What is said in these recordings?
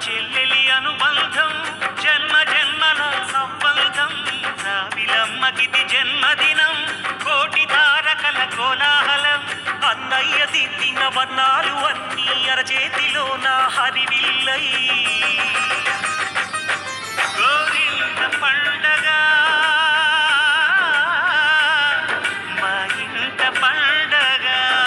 చెల్లెలి అనుబంధం జన్మ జన్మల సంబంధం రావిలమ్మకిది జన్మదినం కోటి తారకల కోలాహలం అన్నయ్య దిద్దిన వర్ణాలు అన్నీ అరచేతిలో నా హరివిల్లై గోరింట పండగ మా ఇంట పండగ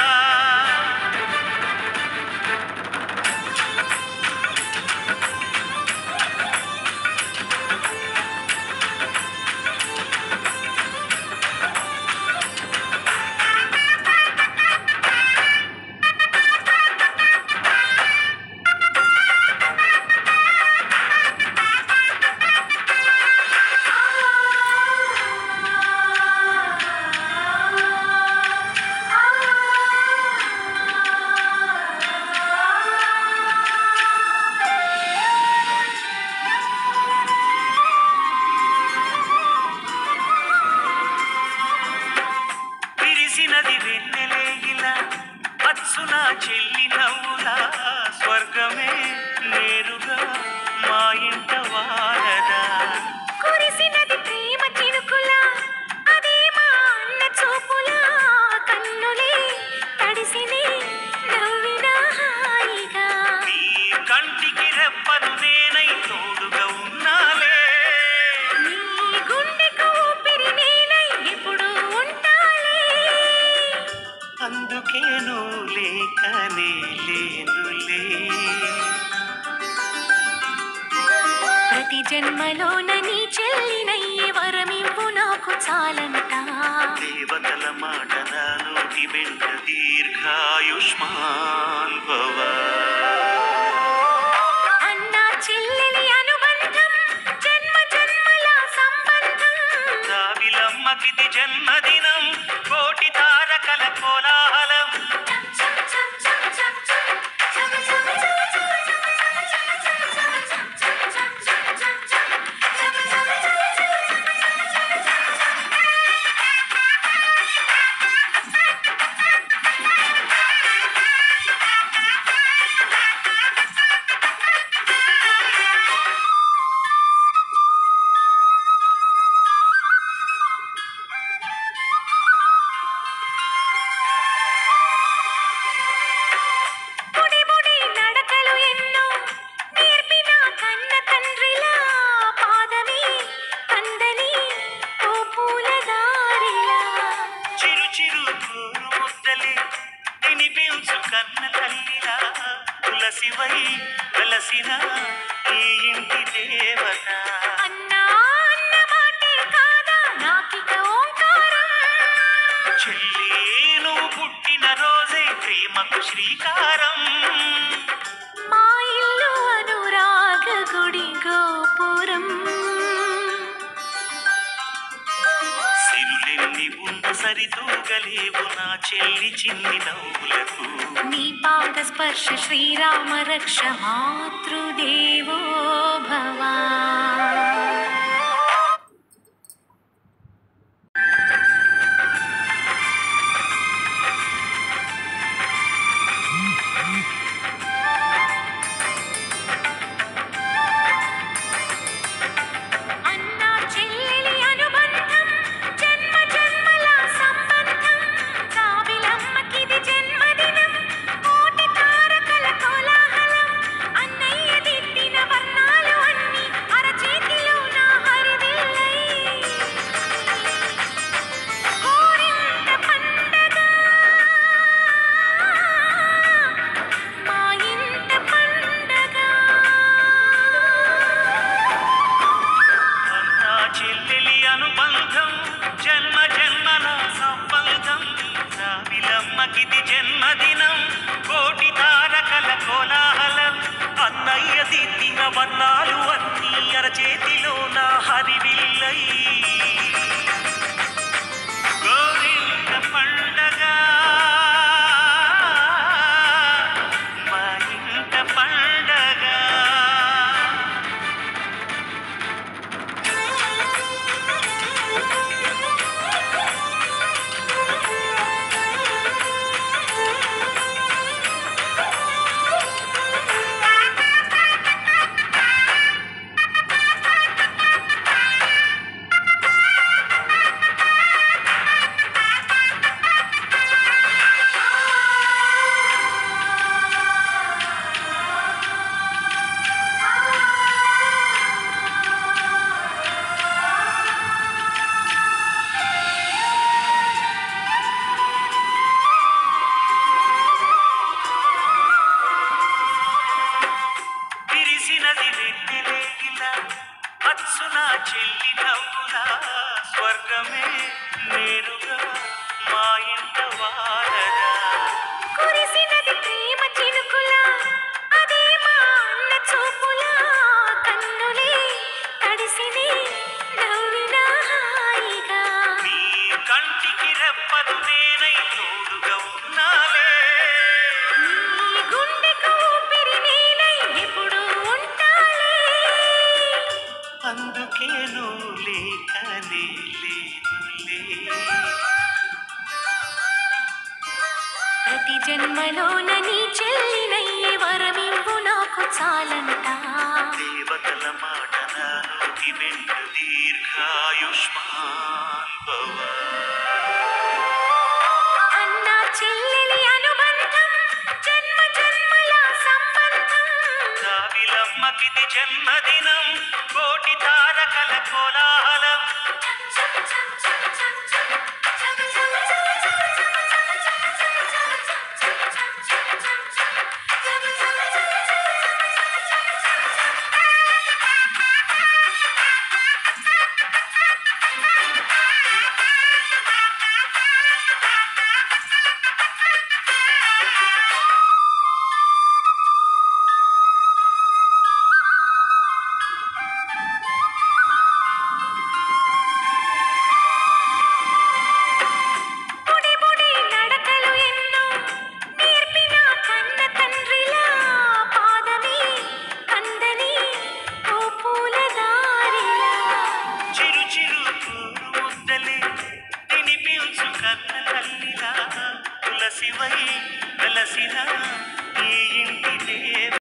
విరిసినది వెన్నెలే ఇలా అచ్చున చెల్లి నవ్వులా స్వర్గమే నేరుగా మా ఇంట వారదా కురిసినది ప్రేమ చినుకులా అదే మా అన్న చూపులా కన్నులే తడిసిని నవ్విన హాయిగా నీ కంటికి రెప్పను నేనై తోడుగా ఉన్నాలే నీ గుండెకు ఊపిరి నేనై ఎప్పుడు ఉంటాలే అందుకే నువ్వు లేకనే లేనులే ప్రతి జన్మలోన నీ చెల్లినయ్యే వరమివ్వు నాకు చాలంట దేవతల మాటల నోటి వెంట దీర్ఘాయుష్మాన్ భవ అన్న చెల్లెలి అనుబంధం జన్మ జన్మల సంబంధం రావిలమ్మకిది జన్మదినం కోటి తారకల కోలాహలం బుడి బుడి నడకలు ఎన్నో నేర్పిన కన్న తండ్రిలా పాదమే కందని ఓ పూల దారిలా చిరు చిరు కోరు ముద్దలే తినిపించు కన్న తల్లిలా తులసివై వెలసిన ఈ ఇంటి దేవత అన్నా అన్న మాటే కాదా నాకిక ఓంకారం చెల్లి నువ్వు పుట్టిన రోజే ప్రేమకు శ్రీకారం మా ఇల్లు అనురాగ గుడి గోపురం సిరులెన్ని ఉన్న సరితూగలేవు నా చెల్లి చిన్ని నవ్వులకు నీ పాద స్పర్శ శ్రీరామ రక్ష మాతృదేవో భవ అన్న చెల్లెలి అనుబంధం జన్మ జన్మల సంబంధం రావిలమ్మకిది జన్మదినం కోటి తారకల కోలాహలం అన్నయ్య దిద్దిన వర్ణాలు అన్ని అరచేతిలో నా హరివిల్లై కోరింత పండగ మా ఇంట పండగ అన్నా చెల్లెలి అనుబంధం జన్మ జన్మల సంబంధం రావిలమ్మకిది జన్మదినం కోటి తారకల కోలాహలం అన్నయ్య దిద్దిన వర్ణాలు అన్నీ అరచేతిలో నా హరివిల్లై గోరింట పండగ మా ఇంట పండగ ఆ కురిసినది వెన్నెలేగిలా అచ్చు నా చెల్లి నవ్వులా స్వర్గమే నేరుగా మా ఇంట వారదా కురిసినది ప్రేమ చినుకులా అదే మా అన్న చూపులా కన్నులే తడిసిని నవ్వినా హాయిగా నీ కంటికి రెప్పదు నేనై తోడుగా ఉన్నాలే నీ గుండెకు ఊపిరి నేనై ఎప్పుడు ఉంటాలే అందుకే నువ్వు లేకనే లేనులే ప్రతి జన్మలోన నీ చెల్లినయ్యే వరమివ్వు నాకు చాలంట దేవతల మాట నాలోకి వెంట దీర్ఘాయుష్మాన్ భవ అన్న చెల్లెలి అనుబంధం జన్మ జన్మల సంబంధం కావిలమ్మకిది జన్మదినం కోటి తారకల కోలాహలం బుడి బుడి నడకలు ఎన్నో నేర్పిన కన్న తండ్రిలా పాదమే కందని ఓ పూల దారిలా చిరు చిరు పూలు ముద్దలే తినిపించు కన్న తల్లిలా తులసివై వెలసిన ఈ ఇంటి దేవ